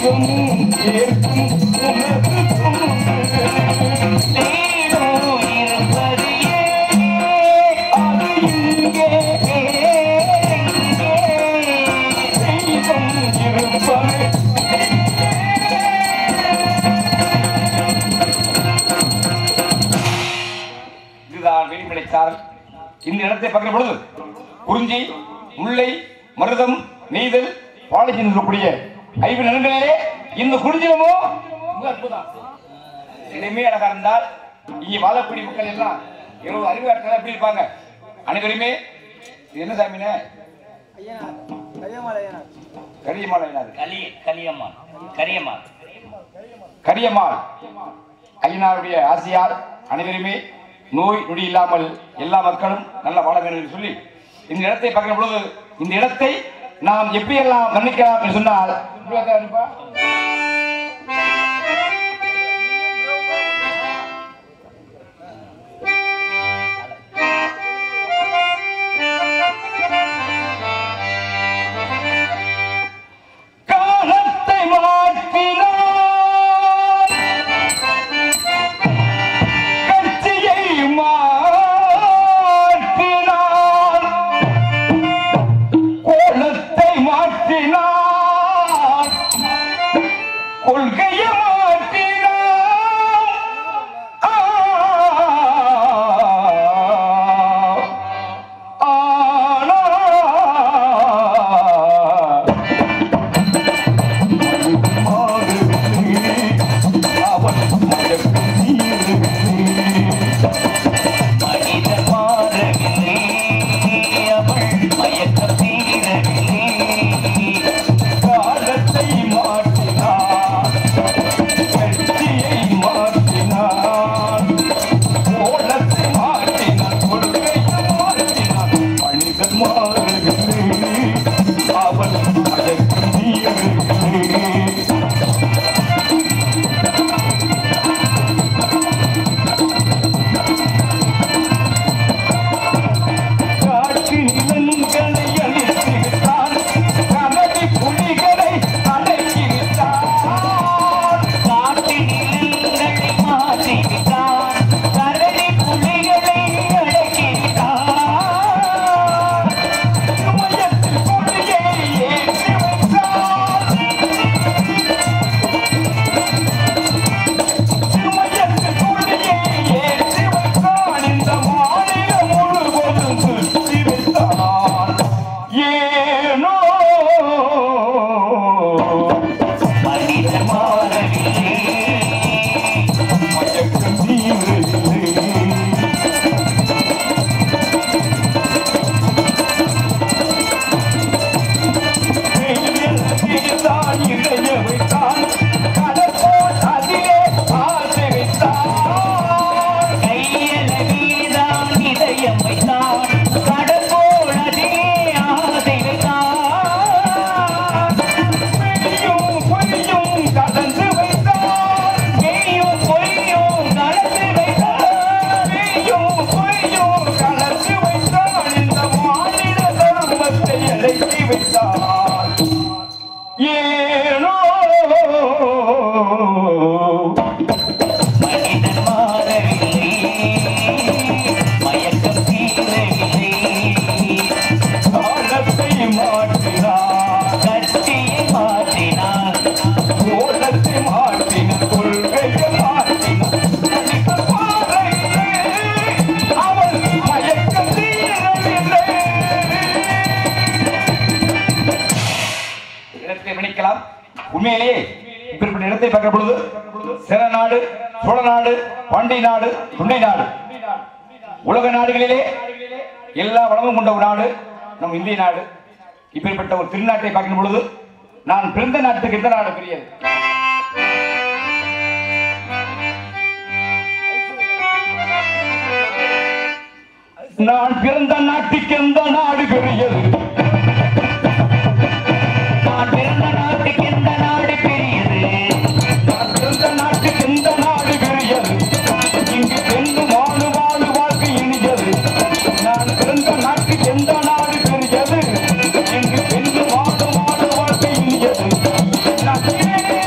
தெய்வமும் ஏற்கும் உனது தொண்டு. தெய்வம் இருப்பது அது இங்கே தெய்வம் இருப்பது இதுதான் வெளிப்படை சாரல் இந்த இடத்தை பார்க்கிற பொழுது குறிஞ்சி முல்லை மருதம் நெய்தல் பாலைச்சி இருக்கக்கூடிய ஐந்து நிலங்களிலே இந்த குறிஞ்சிலமோ மிக அற்புதம் இடமே அழகா இருந்தால் இங்கே வாழக்கூடிய மக்கள் எல்லாம் எவ்வளவு அறிவாற்றலாம் எப்படி இருப்பாங்க அனைவருமே இது என்ன சாமினே கரியமாலையினார் கலி கலியம்மாள் கரியம்மாள் கரியம்மாள் ஐயனாருடைய ஆசையால் அனைவருமே நோய் நொடி இல்லாமல் எல்லா மக்களும் நல்ல வாழ வேண்டும் என்று சொல்லி இந்த இடத்தை பார்க்கிற பொழுது இந்த இடத்தை நாம் எப்படியெல்லாம் வர்ணிக்கலாம் என்று சொன்னால் உங்களுக்கு அனுப்பா? காலத்தை மாற்றினார் கட்சியை மாற்றினார் கோலத்தை மாற்றினார் கொள்கையை மாற்றினார் ஆ, ஆனால் மனித மாறவில்லை அவள் மயக்கம் தீரவில்லை காலத்தை மாற்றினார் கட்சியை மாற்றினார் கோலத்தை மாற்றினார் கொள்கையை மாற்றினார் மனிதன் மாறவில்லை அவன் அதற்கு நீரவில்லை காட்டு நிலங்களை அழித்து விட்டான் கனடி புலிகளை அடக்கி விட்டான் காட்டு நிலங்களை மாற்றிவிட்டான் கரடி புலிகளை அடக்கிவிட்டான் சுமயத்தில் கொடியை ஏற்றி வைத்தான் சுமயத்தில் கொடியை ஏற்றி வைத்தான் இந்த மாநிலம் முழுவதும் சுற்றி வைத்தான் ஏனோ மனித மாறவில்லை மயக்கம் தீரவில்லை தான் இளைய வைத்தான் கடற்போல் அதிலே ஆசை வைத்தான் கையல நீதான் இதயம் வைத்தான் கடற்போல் அதிலே ஆசை வைத்தான் பொய்யும் பொய்யும் கலந்து வைத்தான் மெய்யும் பொய்யும் கலந்து வைத்தான் பொய்யும் பொய்யும் கலந்து வைத்தான் இந்த மாநில தர்மத்தை அடக்கி வைத்தான் ஏனோ மனிதன் மாறவில்லை மயக்கம் தீரவில்லை காலத்தை மாற்றினார் கட்சியை மாற்றினார் கோலத்தை மாற்றினார் கொள்கையை மாற்றினார் மனித பாதையிலே அவன் மயக்கம் தீரவில்லை இடத்தை மன்னிக்கலாம் உண்மையிலேயே இப்படிப்பட்ட இடத்தை பார்க்கிற பொழுது சேர நாடு சோழ நாடு பாண்டி நாடு துணை நாடு உலக நாடுகளிலே எல்லா வளமும் கொண்ட ஒரு நாடு நம் இந்திய நாடு இப்படிப்பட்ட ஒரு திருநாட்டை பார்க்கும் பொழுது நான் பிறந்த நாட்டுக்கு எந்த நாடு பெரியது நான் பிறந்த நாட்டுக்கு எந்த நாடு பெரியது நான் பிறந்த நாட்டுக்கு எந்த நாடு பெரியது நான் பிறந்த நாட்டுக்கு எந்த நாடு பெரியது இங்கு பெண்ணு வாழு வாழு வாழ்க்கை இனியது நான் பிறந்த நாட்டுக்கு எந்த நாடு பெரியது இங்கு பெண்ணு வாழு வாழு வாழ்க்கை இனியது நான்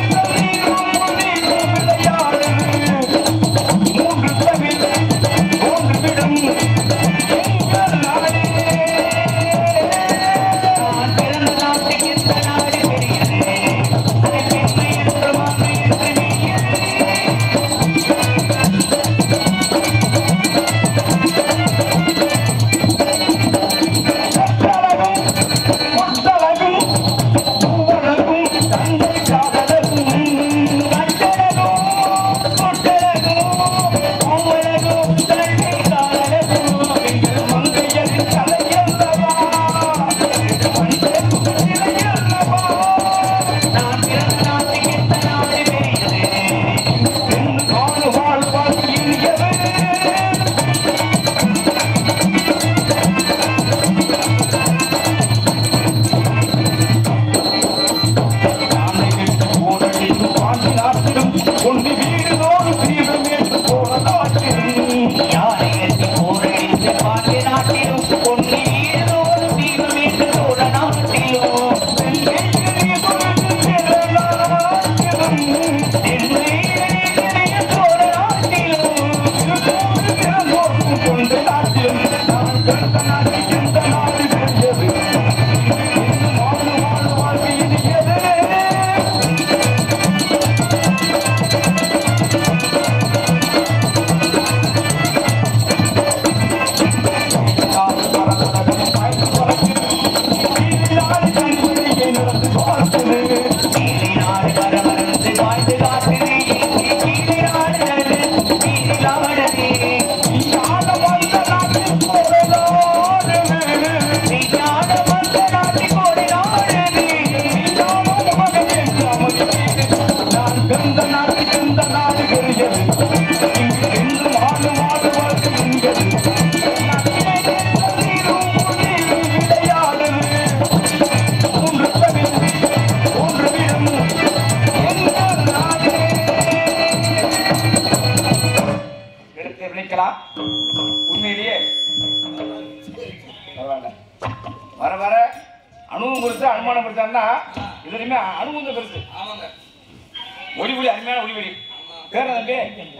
அணுவும் பெருசு அனுமானம் பெருசான்னா இதுலையுமே அணுவும் தான் பெருசு ஆமாங்க ஒளிபொலி அருமையான ஒளிபொலி பேர தம்பி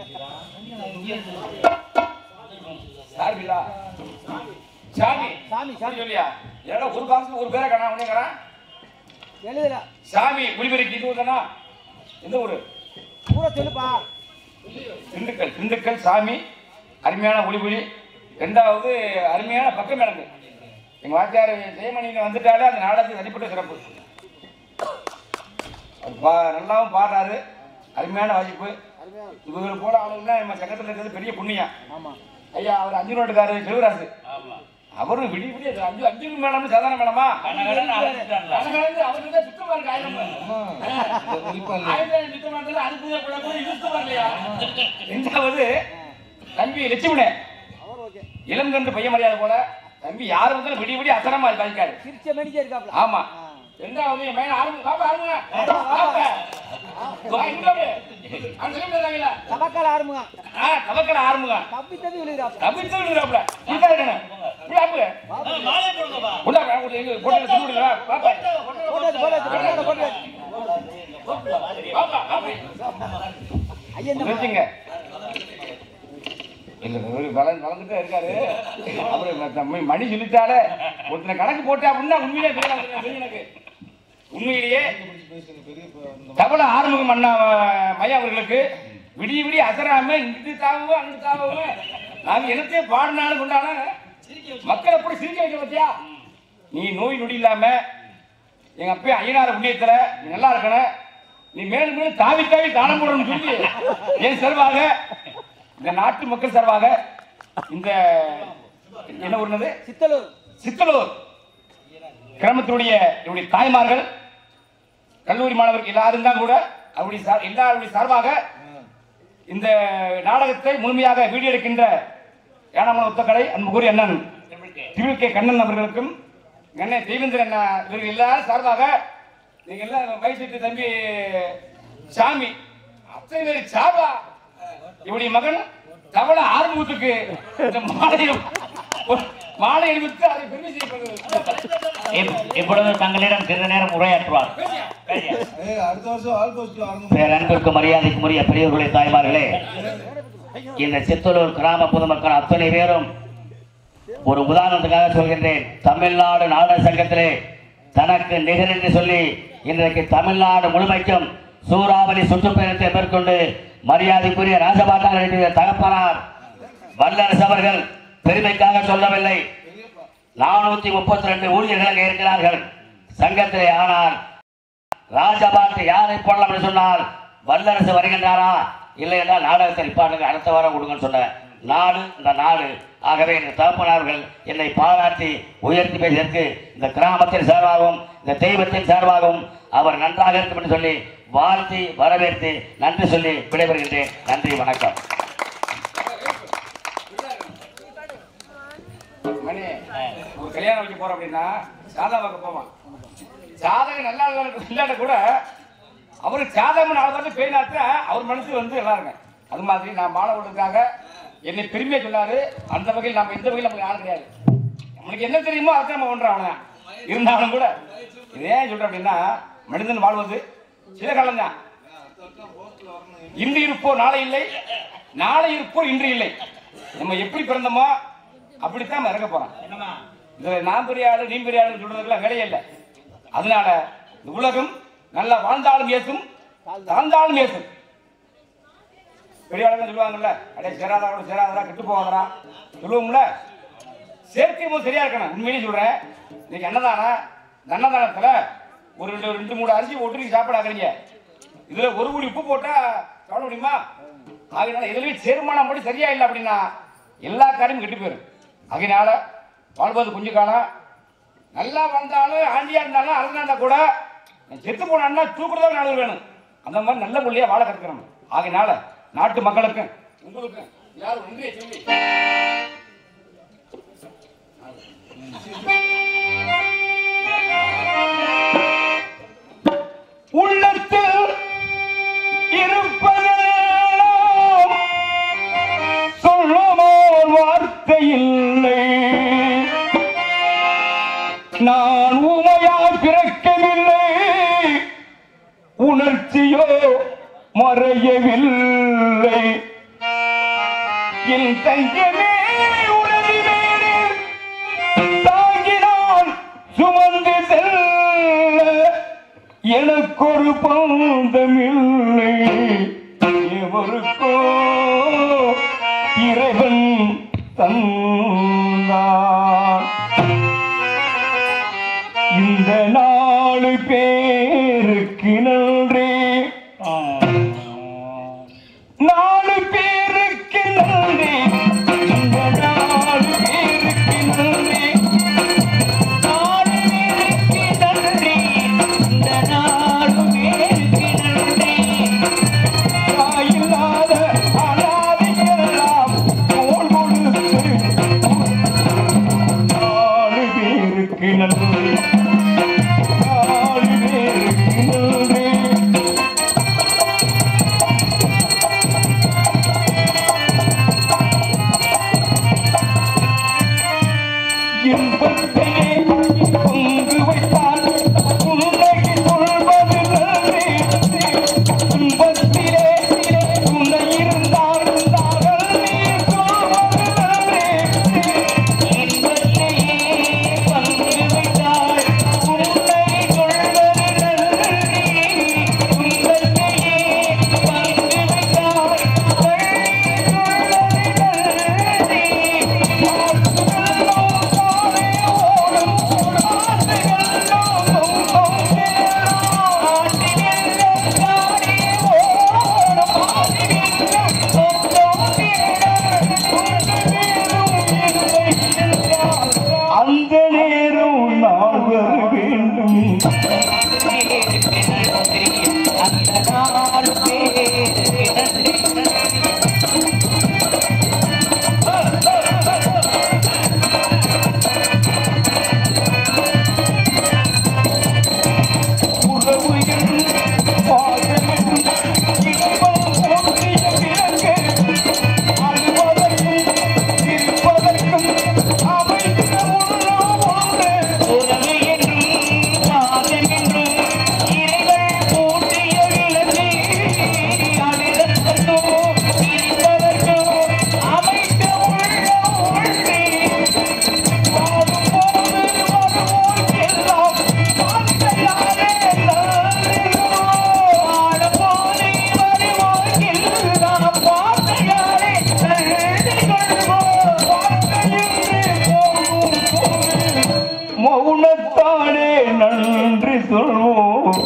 சார்பிலா சாமி சாமி, சாமி. சொல்லியா ஏடா ஒரு காசு ஒரு பேரை காணா உடனேங்கிறான் எழுதுல சாமி ஒளிபெருக்கு இது தானா எந்த ஊரு பூரா சொல்லுப்பா திண்டுக்கல் திண்டுக்கல் சாமி அருமையான ஒளிபொலி ரெண்டாவது அருமையான பக்கம் எனக்கு எங்க வாத்தியார் ஜெயமணியில வந்துட்டாலே அந்த நாடகத்துக்கு தனிப்பட்ட சிறப்பு அவர் பா- நல்லாவும் பாடுறாரு அருமையான வாசிப்பு அருமையான இவங்க போல ஆளுங்கன்னா நம்ம சங்கத்தில் இருக்கிறது பெரிய புண்ணியம் ஆமா ஐயா அவர் அஞ்சு நோட்டுக்காரரு செல்வராசு அவரும் விடிய விடிய அஞ்சு அஞ்சு மேடம் சாதாரண மேடமா கனகடன் அழைச்சிட்டாங்களா? கனகலந்து அவருக்கு தான் சுத்தமா இருக்கு ஆயிரம் ஆயிரம் சுத்தமா இருந்தாலும் அதுக்கு தான் குழப்பம், இது சுத்தமா இல்லையா? ரெண்டாவது தம்பி லட்சுமணே அவர் ஓகே இளம் கண்டு பையன் மரியாதை போல தம்பி யாரு வந்தாலும் விடிய விடிய அசனமா இருக்காரு சிரிச்ச மணிக்கே இருக்காப்ல ஆமா ரெண்டாவது என் பையன் ஆரம்பி பாப்பா ஆரம்புங்க பாப்பா வா, இங்க வாங்க. அங்க சொல்லி தராங்களா தவக்கால ஆரம்புங்க ஆ தவக்கடை ஆரம்புங்க தப்பி தப்பி விழுகிறாப்ல தப்பிச்சு விடுறாப்ல இப்படி இருக்கணும் இப்படி ஆப்புங்க மாலை போடுங்கப்பா உண்டா ஒரு எங்க போட்டு சுடு விடுறா பாப்பா போட்டாச்சு போட்டாச்சு போட்டாச்சு போட்டாச்சு பாப்பா பாப்பா ஐயா இந்த நிறுத்துங்க இல்ல இவரு வளர்ந்து வளர்ந்துட்டே இருக்காரு அவரு நம்ம மணி சொல்லிட்டாலே ஒருத்தனை கணக்கு போட்டா அப்படின்னா உண்மையிலே தெரியும் தெரியும் எனக்கு உண்மையிலேயே தவள ஆறுமுகம் அண்ணா அஹ், மையா அவர்களுக்கு விடிய விடிய அசராம இங்கிட்டு தாவும் அங்கிட்டு தாவும் நாங்க என்னத்தையே பாடினாலும் கொண்டாலும் மக்களை எப்படி சிரிக்க வைக்க பத்தியா நீ நோய் நொடி இல்லாம எங்க அப்பா ஐயனார புண்ணியத்துல நீ நல்லா இருக்கணும் நீ மேலும் மேலும் தாவி தாவி தானம் போடணும்னு சொல்லி என் சார்பாக இந்த நாட்டு மக்கள் சார்பாக இந்த என்ன ஊர்னது சித்தலூர் சித்தலூர் கிராமத்தினுடைய என்னுடைய தாய்மார்கள் கல்லூரி மாணவர்கள் எல்லாரும் தான் கூட அவருடைய சார் எல்லாருடைய சார்பாக இந்த நாடகத்தை முழுமையாக வீடியோ எடுக்கின்ற ஏனாமல ஒத்தக்கடை அன்புக்குரிய அண்ணன் திரு கே கண்ணன் அவர்களுக்கும் அண்ணன் தெய்வேந்திர அண்ணா இவர்கள் எல்லாரும் சார்பாக நீங்க எல்லாம் வயசுட்டு தம்பி சாமி அத்தனை பேர் சாபா இவருடைய மகன் தவள ஆறுமுகத்துக்கு இந்த மாலையும் மாலை அணிவித்து அதை பெருமை செய்யப்படுகிறது இப்- இப்பொழுது தங்களிடம் சிறிது நேரம் உரையாற்றுவார் ஏய், அடுத்த வருஷம் ஆல் போஸ்ட்ல ஆரம்பம் பேரன்பிற்கு மரியாதைக்குரிய பெரியவர்களே தாய்மார்களே இந்த சித்தலூர் கிராம பொதுமக்கள் அத்தனை பேரும் ஒரு உதாரணத்துக்காக சொல்கின்றேன் தமிழ்நாடு நாடக சங்கத்திலே தனக்கு நிகர் என்று சொல்லி இன்றைக்கு தமிழ்நாடு முழுமைக்கும் சூறாவளி சுற்றுப்பயணத்தை மேற்கொண்டு மரியாதைக்குரிய ராஜபாட்டா நடிகர் தகப்பனார் வல்லரசு அவர்கள் பெருமைக்காக சொல்லவில்லை நானூத்தி முப்பத்தி ரெண்டு ஊழியர்கள் அங்கே இருக்கிறார்கள் சங்கத்திலே ஆனால் ராஜபாட்டு யாரை போடலாம் என்று சொன்னால் வல்லரசு வருகின்றாரா இல்லை என்றால் நாடகத்தை நிப்பாட்டுங்க அடுத்த வாரம் கொடுங்கன்னு சொன்ன நாடு இந்த நாடு ஆகவே இந்த தகப்பனார்கள் என்னை பாராட்டி உயர்த்தி பேசியதற்கு இந்த கிராமத்தின் சார்பாகவும் இந்த தெய்வத்தின் சார்பாகவும் அவர் நன்றாக இருக்கும் என்று சொல்லி வாழ்த்தி வரவேற்று நன்றி சொல்லி விடைபெறுகின்றேன் நன்றி வணக்கம் மணி ஒரு கல்யாணம் வைக்க போறோம் அப்படின்னா சாதா பார்க்க போவான் ஜாதகம் நல்லா இல்லாத- இல்லாட்ட கூட அவரு ஜாதகம் நாலு பார்த்து பேனாத்த அவர் மனசு வந்து நல்லா இருங்க அது மாதிரி நான் மாணவர்களுக்காக என்னை பெருமையா சொன்னாரு அந்த வகையில் நம்ம இந்த வகையில் நமக்கு ஆள் கிடையாது நம்மளுக்கு என்ன தெரியுமோ அதை நம்ம ஒன்றான் அவனை இருந்தாலும் கூட இது ஏன் சொல்றேன் அப்படின்னா மனிதன் வாழ்வது சில காலம் தான் இன்று இருப்போ நாளை இல்லை நாளை இருப்போ இன்று இல்லை நம்ம எப்படி பிறந்தோமோ அப்படித்தான் நம்ம இறக்க போறோம் இதுல நான் பெரிய ஆளு நீ பெரிய ஆளு சொல்றதுக்கெல்லாம் வேலையே இல்லை அதனால இந்த உலகம் நல்லா வாழ்ந்தாலும் ஏசும் தாழ்ந்தாலும் ஏசும் பெரிய ஆளுங்க சொல்லுவாங்கல்ல அடே சேராதா சேராதரா கெட்டு போவாதரா சொல்லுவோம்ல சேர்க்கை போது சரியா இருக்கணும் உண்மையிலேயே சொல்றேன் நீங்க அன்னதானா இந்த அன்னதானத்துல ஒரு ரெண்டு ரெண்டு மூணு அரிசி போட்டு நீங்க சாப்பிட ஆக்குறீங்க இதுல ஒரு குடி உப்பு போட்டா சாப்பிட முடியுமா ஆகையினால எதுலையும் செருமானம் படி சரியா இல்லை அப்படின்னா எல்லா காரியமும் கெட்டு போயிடும் ஆகையினால வாழ்வது கொஞ்சம் காலம் நல்லா வந்தாலும் ஆண்டியா இருந்தாலும் அழகா கூட செத்து போனான்னா தூக்குறதா நாலு வேணும் அந்த மாதிரி நல்ல புள்ளையா வாழ கற்கிறோம் ஆகையினால நாட்டு மக்களுக்கும் உங்களுக்கும் யாரும் ஒன்றிய சொல்லி உள்ளத்தில் இருப்பதெல்லாம் சொல்லுமோர் வார்த்தை இல்லை நான் நான் ஊமையாய் பிறக்கவில்லை உணர்ச்சியோ மறையவில்லை என் தங்கமே உனது மேலே தாங்கினான் சுமந்து செல்ல எனக்கொரு பந்தமில்லை எவருக்கோ இறைவன் தந்தான் இந்த நாலு பேருக்கு நன்றி நாலு பேருக்கு நன்றி இந்த நாலு பேருக்கு நன்றி நாலு பேருக்கு நன்றி இந்த நாலு பேருக்கு நன்றி தாயில்லாத அனாதையெல்லாம் தோள் கொடுத்து நாலு பேருக்கு நன்றி நாலு பேருக்கு நன்றி இன்பத்திலே பங்கு வைத்தால் உன்னை சொல்வது நன்றி இன்பத்திலே துணை இருந்தால் தாங்கள் நீ சொல்வது நன்றி இன்பத்திலே பங்கு வைத்தால் உன்னை சொல்வது நன்றி இன்பத்திலே பங்கு வைத்தால் அந்த நேரம் நான் வர வேண்டும் உறவு என்னும் பாசம் என்னும் இன்பம் போற்றிய பிறகு அழுவதற்கும் சிரிப்பதற்கும் அமைந்த உள்ளம் ஒன்று. உறவு என்னும் பாசம் என்னும் இறைவன் போற்றிய விலங்கு. அழுவதற்கும் சிரிப்பதற்கும் அமைந்த உள்ளம் ஒன்று. வாழும்போது வருவோர்க்கெல்லாம் வார்த்தையாலே நன்றி. வாழும்போது வருவோர்க்கெல்லாம் வார்த்தையாலே நன்றி கொள்வோம். வார்த்தையின்றி போகும் போது மௌனத்தானே நன்றி சொல்வோம்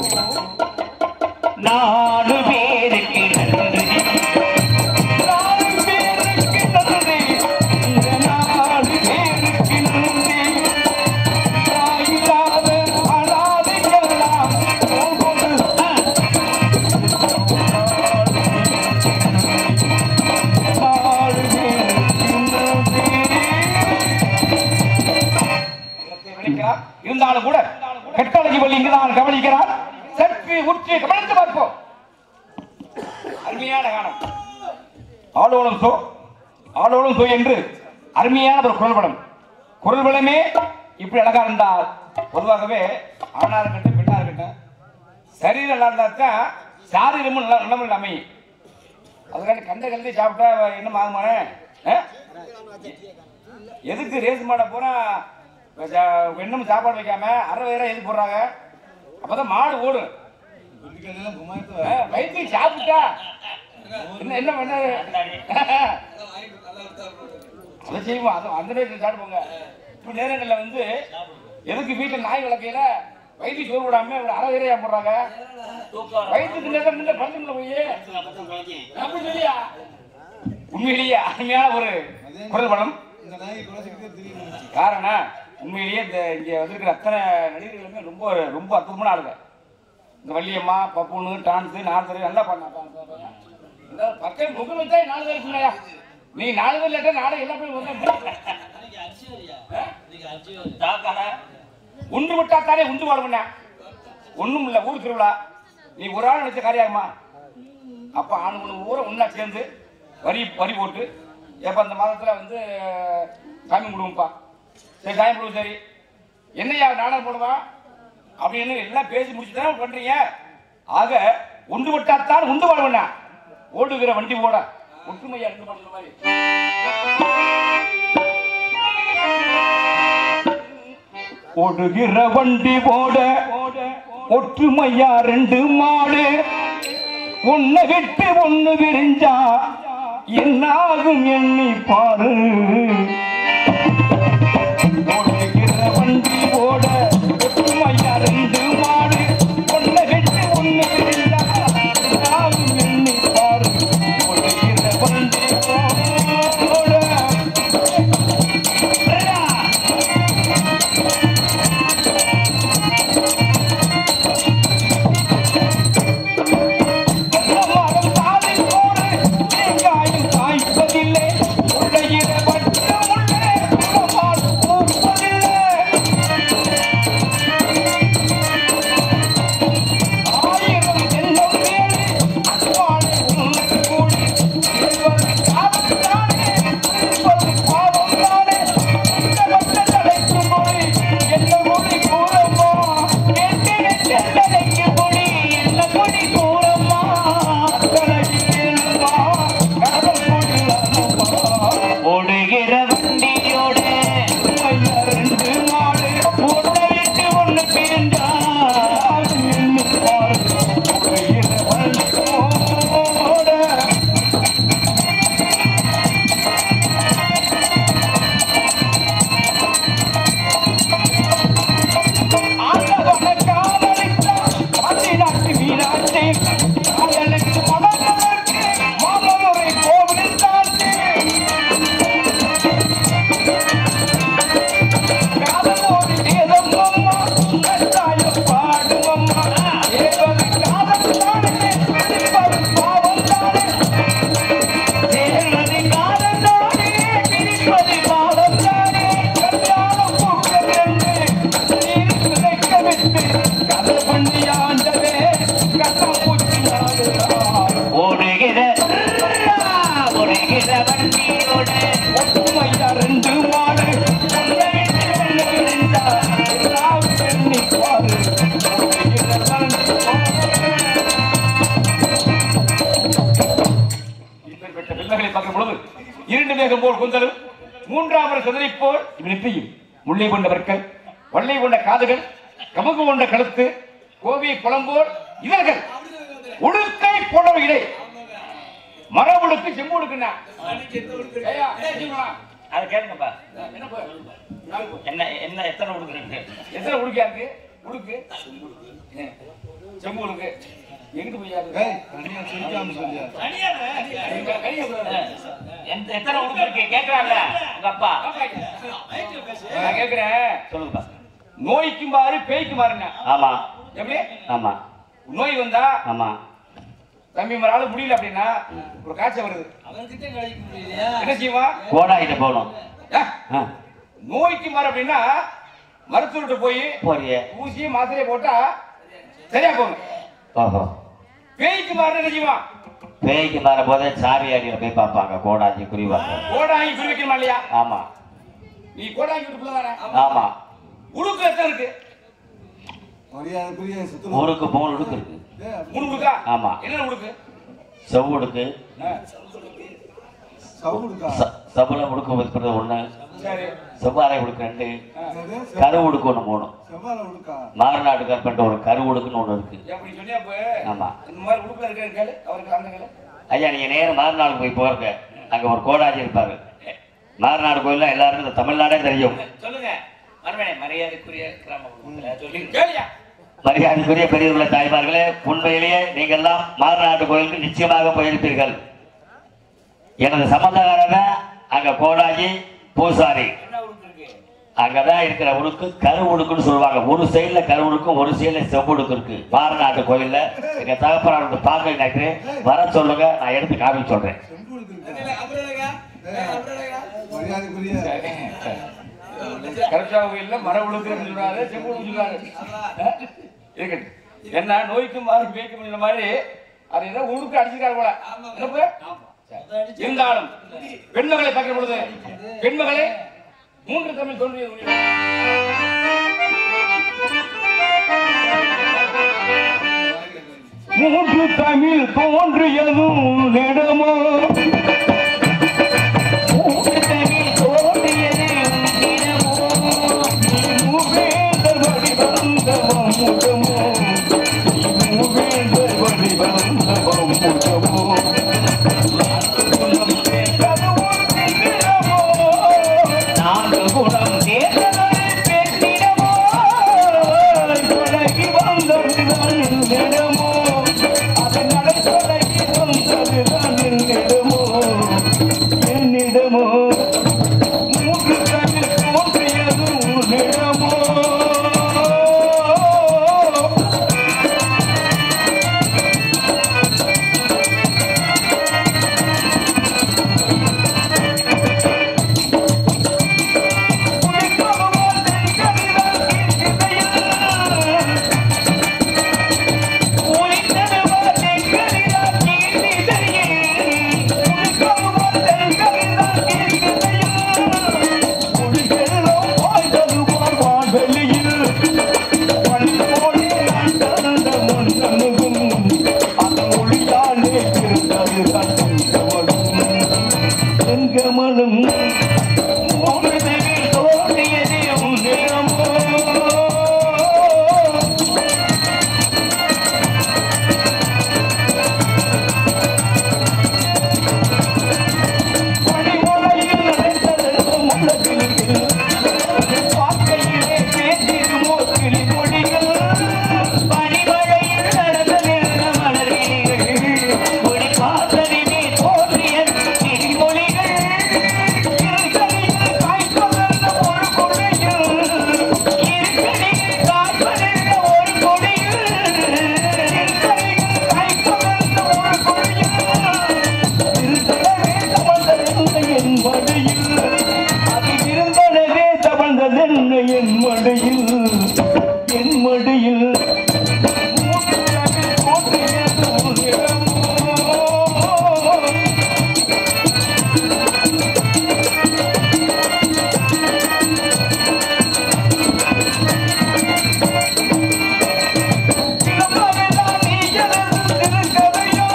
நாலு பேருக்கு நன்றி நாலு பேருக்கு நன்றி இந்த நாலு பேருக்கு நன்றி தாயில்லாத அனாதைக்கெல்லாம் ஒவ்வொரு நாலு பேருக்கு நன்றி விளைக்கிறார். இருந்தாலும் கூட கெட்டழகி பள்ளி இங்குதான் கவனிக்கிறார் சற்று உற்று கவனித்து பார்ப்போம் அருமையான காலம் ஆளோளம் சோ ஆளோளம் சோ என்று அருமையான ஒரு குரல் படம் குரல் படமே இப்படி அழகா இருந்தால் பொதுவாகவே ஆணா இருக்கட்டும் பெண்ணா இருக்கட்டும் சரீரம் நல்லா இருந்தா தான் சாரீரமும் நல்லா நல்ல அமையும் அதுக்காண்டி கண்ட கல்வி சாப்பிட்டா என்ன ஆகுமானே ஆ? எதுக்கு ரேஸ் மாட போனா இன்னும் சாப்பாடு வைக்காம அரை வயிறா எதுக்கு போடுறாங்க அப்பதான் மாடு ஓடும் இதுக்கெல்லாம் குமாரத்தை ஆ, வயிற்றுக்கு சாப்பிட்டா என்ன என்ன பண்ண அதை செய்வோம் அது அந்த நேரத்தில் சாப்பிடுவோங்க இப்ப நேரங்களில் வந்து எதுக்கு வீட்டில் நாய் வளர்க்கையில வயிற்று சோறு விடாம ஒரு அரை வயிறையா போடுறாங்க வயிற்றுக்கு நேரம் முன்ன பழந்துக்குள்ள போய் அப்படி சொல்லியா உண்மையிலேயே அருமையான ஒரு குரல் படம் இந்த நாய் குறைச்சிக்கிட்டே தெரியும் காரணம் உண்மையிலேயே இந்த இங்க வந்திருக்கிற அத்தனை நடிகர்களுமே ரொம்ப ரொம்ப அற்புதமான ஆளுங்க இந்த வள்ளியம்மா பப்புனு டான்ஸு நாலு நல்லா பண்ணா இந்த பக்கம் முகம் வச்சா நாலு பேர் சொன்னையா நீ நாலு பேர் இல்லாட்டா நாளை எல்லா பேரும் வந்து உண்டு விட்டா தானே உண்டு வாழ்வண்ணா ஒண்ணும் இல்ல ஊர் திருவிழா நீ ஒரு ஆள் நினைச்ச காரியாகுமா அப்ப ஆணு பொண்ணு ஊரை ஒண்ணா சேர்ந்து வரி வரி போட்டு எப்ப அந்த மாதத்துல வந்து சாமி குடும்பம்ப்பா சரி சாமி குடும்பம் சரி என்னையா நாடகம் போடுவா அப்படின்னு எல்லாம் பேசி முடிச்சு தான் பண்றீங்க ஆக ஒன்றுபட்டாத்தான் உண்டு வாழ்வனா ஓடுகிற வண்டி ஓட ஒற்றுமையா இருந்து பண்ற மாதிரி ஓடுகிற வண்டி ஓட ஒற்றுமையா ரெண்டு மாடு ஒன்ன விட்டு ஒண்ணு விரிஞ்சா என்னாகும் எண்ணி பாரு ஓடுகிற வண்டி ஓட ஒற்றுமையா ரெண்டு மாடு ஒன்ன விட்டு ஒண்ணு விரிஞ்சா என்னாகும் எண்ணி பாரு ஓடுகிற வண்டி ஓட மரம் தாழை போடு, தேங்காயும் காய்ப்பதில்லை. உடையிற வட்டம் உள்ளே, உளவால் பூப்பதில்லை. ஆயிரம் எண்ணம் வேலை, அன்பாலே உனக்கு கூடி. இருவது காலத்தானே, இருவது பாவம்தானே. இந்த வட்ட தலைக்கு மொழி, என்ன மொழி கூறம்மா? கேட்டிட செல்லடைக்கு மொழி, என்ன மொழி கூறம்மா? தலைக்கு கேளும்மா, காதல் கொள்ளலாமா? ஓடுகிற வண்டியோட ஐயா, ரெண்டு மாடு, ஒன்றை விட்டு ஒண்ணு பிரிஞ்சா, அது எண்ணி பாரு. உடையிற வண்டியோட ஆண்டவன காதலித்தா, பாண்டி நாட்டு மீனாட்சி. காதலுக்கு மணந்தவர்க்கு மாமதுரை கோவில் தாண்டி. காதலோடு ஏதம் அம்மா, கட்டாயம் பாடும் அம்மா. ஏவது காதல் தானே, பிடிப்பது பாவம் தானே. சேர்வது காதல் தானே, பிடிப்பது பாவம் தானே. கல்யாணம் பூக்கள் என்று நீர் சிதைக்க விட்டு, கதை பண்ணி ஆண்டவே, கட்டாம்பூச்சி நாடுகிறார். ஓடுகிற ஓடுகிற வண்டியோட ஒற்றுமையா ரெண்டு மாடு, ஒன்றை விட்டு ஒன்று விரிந்தார். எல்லாம் எண்ணி பாரு. ஓடுகிற வண்டி இப்பேற்பட்ட பிள்ளைகளை பார்க்கும் பொழுது இரண்டு மேகம் போல் குந்தலும் மூன்றாம் சதுரை போல் இவனைத்தையும் முல்லை கொண்ட பற்கள் வள்ளை கொண்ட காதுகள் கமுகு கொண்ட கழுத்து கோவை குளம்போல் இதழ்கள் உடுக்கை போனவை இடை மர உடுக்கு செம்பு உடுக்குண்ணா ஏய்யா, ஏய்யா, அதை கேளுங்கப்பா என்ன போய்? நாலு போய். என்ன என்ன எத்தனை கொடுக்குறீங்க எத்தனை உடுக்கியா இருக்கு உடுக்கு ஏ, செம்பு உடுக்கு எங்கிட்டு போய் யாரு? ஏய், தனியா சிரிக்காம சொல்லியா? எங்க கையை விடு. எந்த எத்தனை கொடுக்குறீங்க கேட்கறான்ல உங்க அப்பா நான் கேட்கிறேன் சொல்லுங்கப்பா நோய்க்கும் பாரு பேய்க்கும் பாருங்க ஆமா எப்படி ஆமா நோய் வந்தா ஆமா தம்பி மறால முடியல அப்படின்னா ஒரு காய்ச்சல் வருது அவன்கிட்ட கழிக்க முடியலையா? என்ன செய்வா கோடாகிட்ட போகணும் ஆ, ஆ, நோய்க்கு மாறு அப்படின்னா மருத்துவர்கிட்ட போய் போறியே ஊசியை மாத்திரையை போட்டா சரியா போகும் ஓஹோ பேய்க்கு மாறு என்ன செய்வான் பேய்க்கு மாற போதே சாவி அடியில போய் பார்ப்பாங்க கோடாஞ்சி குறிவாங்க கோடாங்கி குறிக்கணுமா இல்லையா ஆமா நீ கோடாங்கி வீட்டுக்குள்ள தானே ஆமா உடுக்கு எத்தனை இருக்கு மரியாதைக்குரிய சுத்துலா. ஊருக்கு மூணு உடுக்கு இருக்கு ஏய், அப்படி மூணு உடுக்கா ஆமா. என்ன உடுக்கு செவ்வுடுக்கு ஆ, சவுடுக்கா? ச- சபல உடுக்கு வைக்கிறது ஒண்ணு சரி செவ்வாழை உடுக்கு ரெண்டு ஆ. என்னது? கரு உடுக்கு ஒண்ணு மூணு செவ்வாழை உடுக்கா? மாரநாடு கற்பட்ட ஒரு கரு உடுக்குன்னு ஒண்ணு இருக்கு அப்படி சொன்னியா அப்ப ஆமா இந்த மாதிரி உடுப்புல இருக்க கேளு அவருக்கு அந்த கேளு ஐயா நீங்க நேரம் மாரநாடு போய் போறங்க அங்க ஒரு கோடாஜி இருப்பாரு மாரநாடு கோயில்ல எல்லாருக்கும் இந்த தமிழ்நாடே தெரியும் சொல்லுங்க மறுமணி மரியாதைக்குரிய கிராம குடும்பத்துல சொல்லுங்க கேளியா மரியாதைக்குரிய பெரியவர்கள தாய்மார்களே உண்மையிலேயே நீங்கள் எல்லாம் மாரநாட்டு கோயிலுக்கு நிச்சயமாக போயிருப்பீர்கள் எனது சம்பந்தக்காரர் அங்க கோடாஜி பூசாரி என்ன உடுக்கு இருக்கு அங்கதான் இருக்கிற உடுக்கு கரு உடுக்குன்னு சொல்லுவாங்க ஒரு சைடுல கரு உடுக்கும் ஒரு சைடுல செவ்வுடுக்கு இருக்கு மாரநாட்டு கோயில்ல எங்க தகப்பனாருக்கு பார்க்க நினைக்கிறேன் வர சொல்லுங்க நான் எடுத்து காமிக்க சொல்றேன் செம்பு உடுக்கு இருக்கா? இல்ல, அப்புறம் என்னங்க? ஏய், அப்புறம் என்னங்க? மரியாதைக்குரிய கரெக்டா கோயில்ல மர உழுக்குறேன்னு சொல்றாரு செம்பு உழுக்கு சொல்றாரு இருக்கட்டும் என்ன நோய்க்கு மாறு பேய்க்கு இந்த மாதிரி அது ஏதோ உழுக்கு அடிச்சிருக்காரு போல என்னப்பு? சரி. இருந்தாலும் பெண்மகளை பார்க்கிற பொழுது பெண்மகளே மூன்று தமிழ் தோன்றியது உண்டு. மூன்று தமிழ் தோன்றியதும் நெடுமோ மூன்று தமிழ் தோன்றியது தினமோ மூவேந்தர் வடிவந்தவம் முகமோ மூவேந்தர் வடிவந்தவம் முகமோ குலம் சேர்ந்தது ஒரு தினமோ நான்கு குணம் சேர்ந்தது பெற்றிடமோ தொடங்கி வந்ததுதான் என்னிடமோ அதன் நடை தொடங்கி வந்ததுதான் என்னிடமோ என்னிடமோ மூன்று தமிழ் தோன்றியது உன்னிடமோ கமலும் தோன்றியதே உன் நிறமோ பணிமுறையில் நடந்ததற்கும் உள்ளத்தில் பார்க்கையிலே பேசிடுமோ கிளி மொழிகள் பணிமழையில் நடந்த நிற மலர்விழிகள் ஒளி பார்த்ததிலே தோன்றிய கிளிமொழிகள் இருக்கடியில் காய்ப்பதென்ன ஒரு கொடியில் இருக்கடியில் காய்ப்பதென்ன ஒரு கொடியில் இருக்கடியில் காய்ப்பதென்ன ஒரு கொடியில் இருந்தனவே தவழ்ந்ததென்ன என் மடியில் என் மடியில் மூன்றாவில் தோன்றியது உன் நிறமோ. சிலம்பமெல்லாம் நீ எனது திருக்கதையோ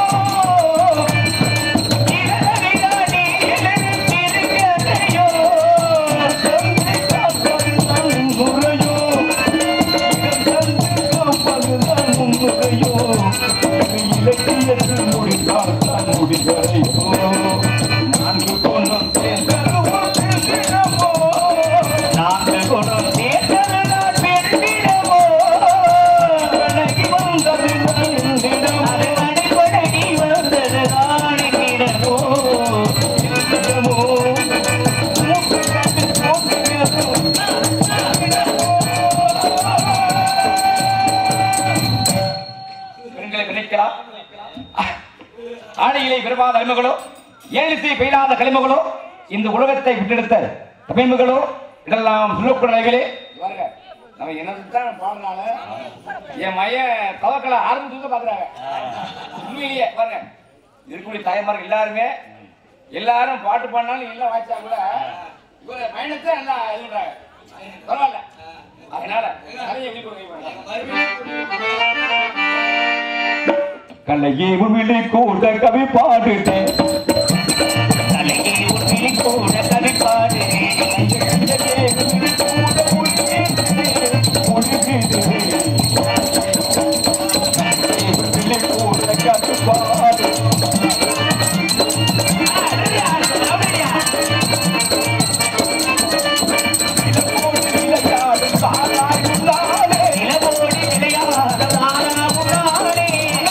நான்கு குணம் சேர்ந்ததனால் பெருமிடமோ விலகி வந்தது நன்றிடம் அது அடிப்படகி வந்தது நாடுகிடமோ இடமோ மூக்கு கட்டு போக்குகிறதோ பெண்களை விதைக்கலாம் ஆடையிலே விரும்பாத அடிமைகளோ ஏழிசை பெய்யாத களிமகளோ இந்த உலகத்தை விட்டெடுத்த தமிழ்மகளோ இதெல்லாம் சொல்லக்கூடிய அளவிலே பாருங்க நம்ம என்னதான் பாடுனால என் மையன் தவக்கலை ஆரம்பிச்சு பாக்குறாங்க உண்மையிலேயே பாருங்க இருக்கக்கூடிய தாய்மார்கள் எல்லாருமே எல்லாரும் பாட்டு பாடினாலும் எல்லாம் வாய்ச்சா கூட இவர பயணத்தை எல்லாம் இது பண்றாங்க பரவாயில்ல அதனால நிறைய எப்படி கண்ணையே விழி கூட கவி பாடுட்டேன் தலையே உன்னை கூட கவி பாடுகிறேன் நிலவோடி விளையாட தானா உன்னாலே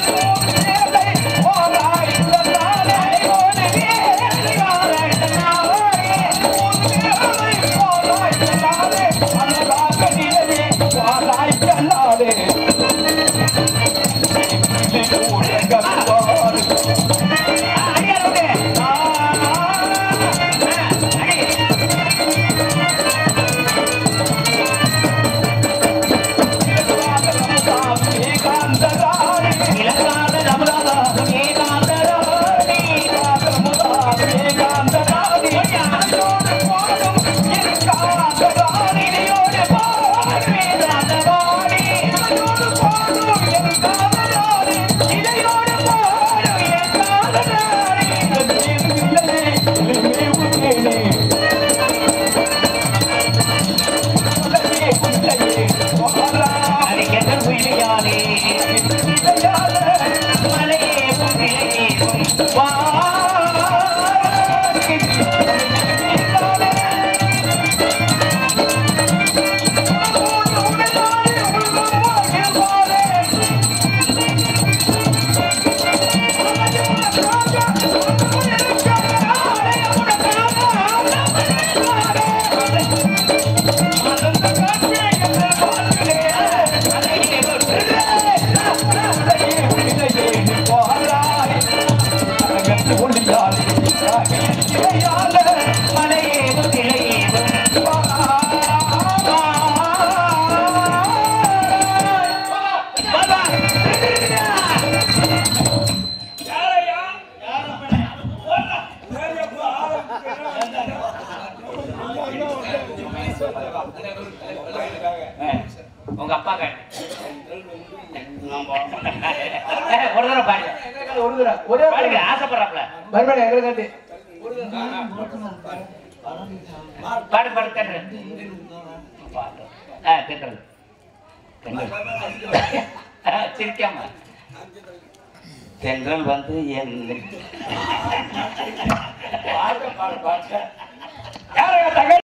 இலங்காத ரமலாதாசம் ஏகாந்தராணி ஏகாந்தராணி அடிக்கின்ற உயிரியானே மலையே புண்ணிலே வா மலையே புண்ணிலே உங்க அப்பா கேட்டு ஒரு தடவை பாருங்க ஒரு தடவை, ஒரே ஒரு பாருங்க தடவை. ஆசைப்படுறாப்ல மறுபடியும் எங்களுக்காண்டி. பாடு பாடு கேட்டு ஆ கேட்டுறது சிரிக்காம தென்றல் வந்து என் யாரையா தகவல்